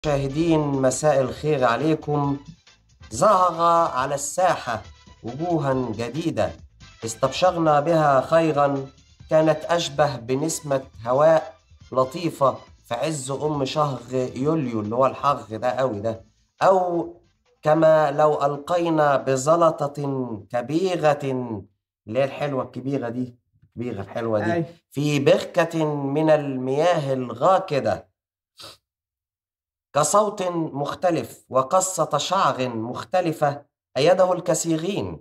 مشاهدين مساء الخير عليكم ظهر على الساحة وجوها جديدة استبشرنا بها خيرا كانت أشبه بنسمة هواء لطيفة في عز أم شهر يوليو اللي هو الحر ده قوي ده أو كما لو ألقينا بزلطة كبيرة اللي هي الحلوة الكبيرة دي الكبيرة الحلوة دي أي. في بركة من المياه الغاكدة كصوت مختلف وقصة شعر مختلفة أيده الكثيرين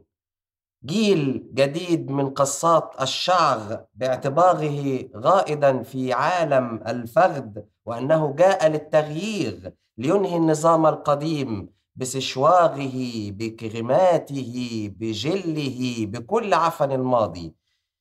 جيل جديد من قصات الشعر باعتباره غائدا في عالم الفرد وأنه جاء للتغيير لينهي النظام القديم بسشواره بكريماته بجله بكل عفن الماضي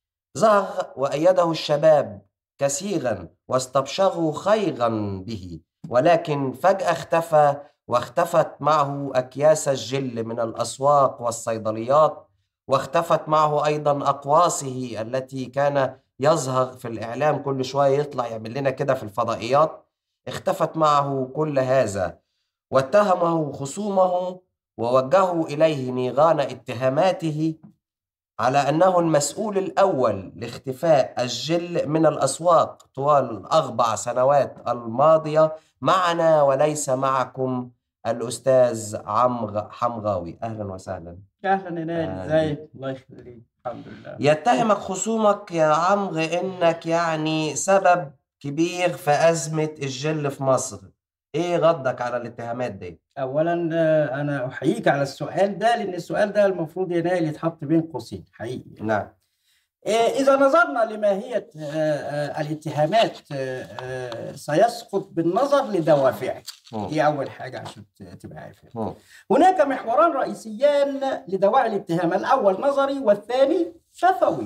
ظهر وأيده الشباب كثيرا واستبشروا خيرا به ولكن فجأة اختفى واختفت معه أكياس الجل من الأسواق والصيدليات واختفت معه أيضا أقواسه التي كان يظهر في الإعلام كل شوية يطلع يعمل لنا كده في الفضائيات اختفت معه كل هذا واتهمه خصومه ووجهوا إليه نيران اتهاماته على أنه المسؤول الأول لاختفاء الجل من الأسواق طوال الأربع سنوات الماضية معنا وليس معكم الأستاذ عمرو حمراوي أهلا وسهلا اهلا يا نادي أهلا. ازيك الله يخليك الحمد لله يتهمك خصومك يا عمرو إنك يعني سبب كبير في أزمة الجل في مصر إيه ردك على الاتهامات دي؟ اولا آه، انا احييك على السؤال ده لان السؤال ده المفروض يا نايل يتحط بين قوسين حقيقي نعم آه، اذا نظرنا لماهيه آه، آه، الاتهامات آه، آه، سيسقط بالنظر لدوافعه مم. دي اول حاجه عشان ت- تبقى عارف مم. هناك محوران رئيسيان لدواعي الاتهام الاول نظري والثاني شفوي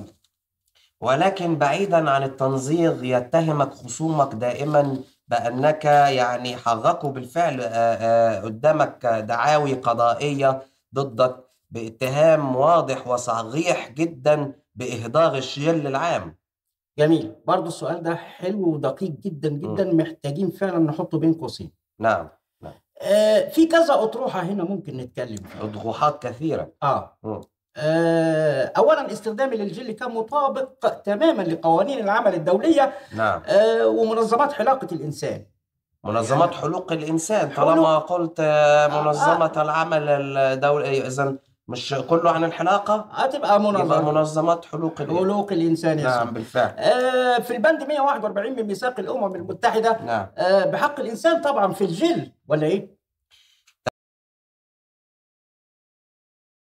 ولكن بعيدا عن التنظير يتهمك خصومك دائما بأنك يعني حركوا بالفعل آه، آه، قدامك دعاوي قضائية ضدك باتهام واضح وصريح جدا بإهدار الجل العام جميل برضو السؤال ده حلو ودقيق جدا جدا محتاجين فعلا نحطه بين قوسين نعم آه، في كذا أطروحة هنا ممكن نتكلم فيها أضحوحات كثيرة آه. مم. آه أولا استخدامي للجل كان مطابق تماما لقوانين العمل الدولية نعم آه ومنظمات حلاقة الإنسان منظمات حقوق الإنسان حقوق- طالما قلت آه، منظمة العمل الدولي إذا مش كله عن الحلاقة هتبقى يبقى منظمة منظمات حقوق الإنسان حقوق الإنسان يا نعم سيدي. بالفعل آه في البند 141 من ميثاق الأمم المتحدة نعم آه بحق الإنسان طبعا في الجل ولا إيه؟